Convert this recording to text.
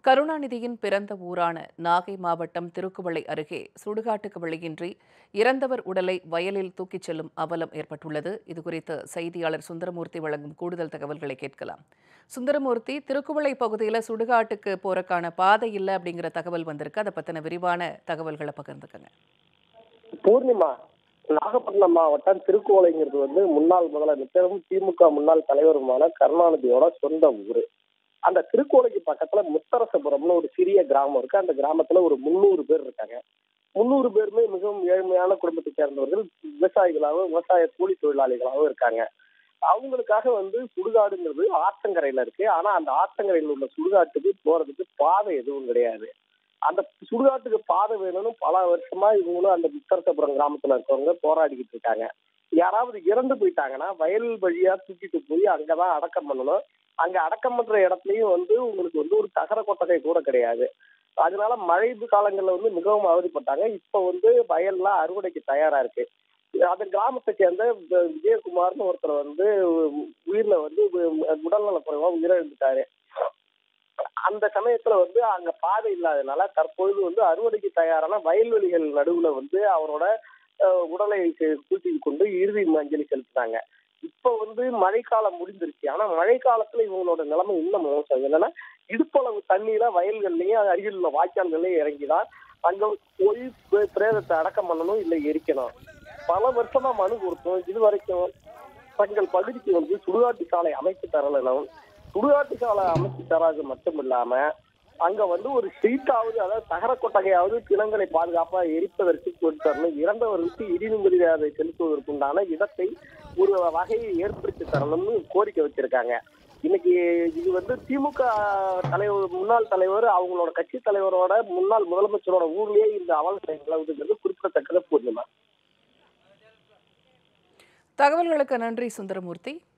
கருணாநிதியின் பிறந்த ஊரான நாகை மாவட்டம் திருக்குவளை அருகே சுடுகாட்டுக்கு வழியின்றி இறந்தவர் உடலை வயலில் தூக்கிச் செல்லும் அவலம் ஏற்பட்டுள்ளது இதுகுறித்து செய்தியாளர் சுந்தரமூர்த்தி வழங்கும் கூடுதல் தகவல்களை கேட்கலாம் சுந்தரமூர்த்தி திருக்குவளை பகுதியில் சுடுகாட்டுக்கு போறக்கான பாதை இல்லை அப்படிங்கிற தகவல் வந்திருக்கு அதை பற்றின விரிவான தகவல்களை பகிர்ந்துக்கங்க பூர்ணிமா நாகப்பட்டினம் மாவட்டம் திருக்கோளைங்கிறது வந்து முன்னாள் முதலமைச்சரும் திமுக முன்னாள் தலைவருமான கருணாநிதியோட சொந்த ஊரு அந்த திருக்கோளைக்கு பக்கத்துல முத்தரசபுரம்னு ஒரு சிறிய கிராமம் இருக்கு அந்த கிராமத்துல ஒரு முந்நூறு பேர் இருக்காங்க முந்நூறு பேருமே மிகவும் ஏழ்மையான குடும்பத்தை சேர்ந்தவர்கள் விவசாயிகளாகவும் விவசாய கூலி தொழிலாளிகளாகவும் இருக்காங்க அவங்களுக்காக வந்து சுடுகாடுங்கிறது ஆற்றங்கரையில இருக்கு ஆனா அந்த ஆற்றங்கரையில் உள்ள சுடுகாட்டுக்கு போறதுக்கு பாதை எதுவும் கிடையாது அந்த சுடுகாட்டுக்கு பாதை வேணும்னு பல வருஷமா இவங்களும் அந்த முத்தரசபுரம் கிராமத்துல இருக்கவங்க போராடிக்கிட்டு இருக்காங்க யாராவது இறந்து போயிட்டாங்கன்னா வயல் வழியா தூக்கிட்டு போய் அங்கதான் அடக்கம் பண்ணணும் அங்க அடக்கம் பண்ற இடத்துலயும் வந்து உங்களுக்கு வந்து ஒரு தகர கொட்டகை கூட கிடையாது அதனால மழை காலங்கள்ல வந்து மிகவும் அவதிப்பட்டாங்க இப்ப வந்து வயல்லாம் அறுவடைக்கு தயாரா இருக்கு அந்த கிராமத்தை சேர்ந்த வி- விஜயகுமார்னு ஒருத்தர் வந்து உயிர்ல வந்து உடல்நல குறைவா உயிரிழந்துட்டாரு அந்த சமயத்துல வந்து அங்க பாதை இல்லாதனால தற்பொழுது வந்து அறுவடைக்கு தயாரான வயல்வெளிகள் நடுவுல வந்து அவரோட அஹ், உடலை செ- தூக்கிட்டு கொண்டு இறுதி அஞ்சலி செலுத்தினாங்க இப்ப வந்து மழைக்காலம் முடிஞ்சிருச்சு ஆனா மழை காலத்துல இவங்களோட நிலைமை இன்னும் மோசம் என்னன்னா இடுப்பளவு தண்ணீர வயல்கள்லயும் அருகில் உள்ள வாய்க்கால்கள்லயும் இறங்கிதான் அங்க போய் பிரே- பிரேதத்தை அடக்கம் பண்ணணும் இல்ல எரிக்கணும் பல வருஷமா மனு கொடுத்தோம் இது வரைக்கும் தங்கள் பகுதிக்கு வந்து சுடுகாட்டு சாலை அமைத்து தரலனும் சுடுகாட்டு சாலை அமைத்து தராது மட்டும் இல்லாம அங்க வந்து ஒரு ஷீட்டாவது அதாவது தகர கொட்டகையாவது பிணங்களை பாதுகாப்பா எரிப்பதற்கு கொண்டு தரணும் இறந்தவர்களுக்கு இறுதி மரியாதை செலுத்துவதற்குண்டான இடத்தை ஒரு வகையை ஏற்படுத்தி தரணும்னு கோரிக்கை வச்சிருக்காங்க இன்னைக்கு இது வந்து திமுக தலைவர் முன்னாள் தலைவர் அவங்களோட கட்சி தலைவரோட முன்னாள் முதலமைச்சரோட ஊர்லயே இந்த அவல நிலவுதுங்கிறது குறிப்பிடத்தக்கத பூர்ணிமா தகவல்களுக்கு நன்றி சுந்தரமூர்த்தி